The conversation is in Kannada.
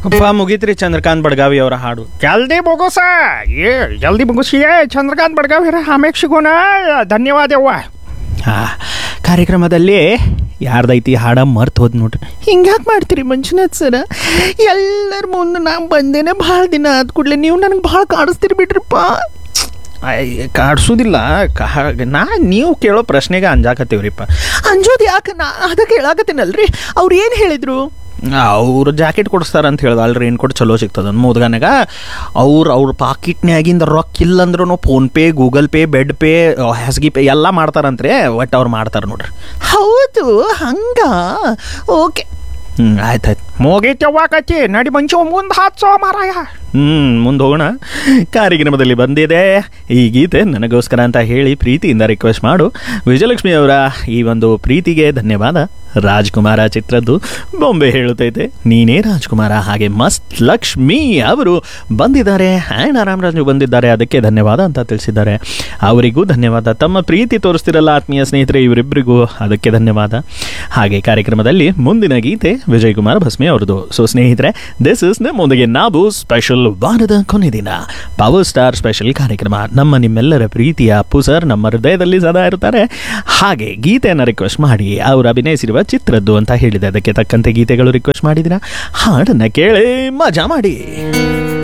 ಅಪ್ಪ ಮುಗೀತ್ರಿ ಚಂದ್ರಕಾಂತ್ ಬಡ್ಗಾವಿ ಅವರ ಹಾಡು ಜಲ್ದಿ ಮುಗುಸ ಏ ಜಲ್ದಿ ಮುಗಿಸಿಯೇ ಚಂದ್ರಕಾಂತ್ ಬಡ್ಗಾವಿ ಆಮೇಲೆ ಸಿಗೋಣ ಧನ್ಯವಾದ ಯವ್ವ ಹಾ ಕಾರ್ಯಕ್ರಮದಲ್ಲಿ ಯಾರ್ದೈತಿ ಹಾಡ ಮರ್ತು ಹೋದ್ ನೋಡ್ರಿ ಹಿಂಗ್ಯಾಕೆ ಮಾಡ್ತೀರಿ ಮಂಜುನಾಥ್ ಸರ ಎಲ್ಲರ ಮುಂದೆ ನಾ ಬಂದೇನೆ ಭಾಳ ದಿನ ಆದ ಕೂಡಲೇ ನೀವು ನನಗೆ ಭಾಳ ಕಾಡಿಸ್ತೀರಿ ಬಿಡ್ರಿಪ್ಪ ಅಯ್ಯ ಕಾಡ್ಸೋದಿಲ್ಲ ಕಾ ನಾ ನೀವು ಕೇಳೋ ಪ್ರಶ್ನೆಗೆ ಅಂಜಾಕತ್ತೀವ್ರಿಪ್ಪ ಅಂಜೋದು ಯಾಕೆ ನಾ ಅದಕ್ಕೆ ಹೇಳಾಕತ್ತೀನಲ್ರಿ ಅವ್ರು ಏನು ಹೇಳಿದ್ರು ಅವ್ರು ಜಾಕೆಟ್ ಕೊಡಿಸ್ತಾರ ಅಂತ ಹೇಳ್ದ ಅಲ್ರಿ ಏನು ಕೊಟ್ಟು ಚಲೋ ಸಿಗ್ತದ ಮೂದ್ಗಾನಾಗ ಅವ್ರು ಅವ್ರ ಪಾಕಿಟ್ನ್ಯಾಗಿಂದ ರೊಕ್ಕ ಇಲ್ಲಂದ್ರೂ PhonePe Google Pay bed pay ಹಾಸಿಗೆ ಪೇ ಎಲ್ಲ ಮಾಡ್ತಾರಂತ್ರಿ ಒಟ್ಟು ಅವ್ರು ಮಾಡ್ತಾರೆ ನೋಡ್ರಿ ಹೌದು ಹಂಗ ಓಕೆ ಹ್ಞೂ ಆಯ್ತು ಆಯ್ತು ಮುಗೀತವ್ವ ಕಚ್ಚಿ ನಡಿ ಮಂಚು ಮುಂದೆ ಹಾತ್ಸೋ ಮಾರಾಯ ಹ್ಞೂ ಮುಂದೆ ಹೋಗೋಣ ಕಾರ್ಯಕ್ರಮದಲ್ಲಿ ಬಂದಿದೆ ಈ ಗೀತೆ ನನಗೋಸ್ಕರ ಅಂತ ಹೇಳಿ ಪ್ರೀತಿಯಿಂದ ರಿಕ್ವೆಸ್ಟ್ ಮಾಡು ವಿಜಯಲಕ್ಷ್ಮಿ ಅವರ ಈ ಒಂದು ಪ್ರೀತಿಗೆ ಧನ್ಯವಾದ ರಾಜ್ಕುಮಾರ ಚಿತ್ರದ್ದು ಬೊಂಬೆ ಹೇಳುತ್ತೈತೆ ನೀನೇ ರಾಜ್ಕುಮಾರ ಹಾಗೆ ಮಸ್ತ್ ಲಕ್ಷ್ಮಿ ಅವರು ಬಂದಿದ್ದಾರೆ ಆ್ಯಂಡ್ ಆರಾಮರಾಜು ಬಂದಿದ್ದಾರೆ ಅದಕ್ಕೆ ಧನ್ಯವಾದ ಅಂತ ತಿಳಿಸಿದ್ದಾರೆ ಅವರಿಗೂ ಧನ್ಯವಾದ ತಮ್ಮ ಪ್ರೀತಿ ತೋರಿಸ್ತಿರಲ್ಲ ಆತ್ಮೀಯ ಸ್ನೇಹಿತರೆ ಇವರಿಬ್ಬರಿಗೂ ಅದಕ್ಕೆ ಧನ್ಯವಾದ ಹಾಗೆ ಕಾರ್ಯಕ್ರಮದಲ್ಲಿ ಮುಂದಿನ ಗೀತೆ ವಿಜಯ್ ಕುಮಾರ್ ಭಸ್ಮಿ ಅವರದು ಸೊ ಸ್ನೇಹಿತರೆ ದಿಸ್ ಇಸ್ ನಮ್ಮೊಂದಿಗೆ ನಾವು ಸ್ಪೆಷಲ್ ವಾರದ ಕೊನೆ ದಿನ ಪವರ್ ಸ್ಟಾರ್ ಸ್ಪೆಷಲ್ ಕಾರ್ಯಕ್ರಮ ನಮ್ಮ ನಿಮ್ಮೆಲ್ಲರ ಪ್ರೀತಿಯ ಅಪ್ಪು ಸರ್ ನಮ್ಮ ಹೃದಯದಲ್ಲಿ ಸದಾ ಇರ್ತಾರೆ ಹಾಗೆ ಗೀತೆಯನ್ನು ರಿಕ್ವೆಸ್ಟ್ ಮಾಡಿ ಅವರು ಅಭಿನಯಿಸಿರುವ ಚಿತ್ರದ್ದು ಅಂತ ಹೇಳಿದೆ ಅದಕ್ಕೆ ತಕ್ಕಂತೆ ಗೀತೆಗಳು ರಿಕ್ವೆಸ್ಟ್ ಮಾಡಿದಿರಾ ಹಾಡನ್ನ ಕೇಳಿ ಮಜಾ ಮಾಡಿ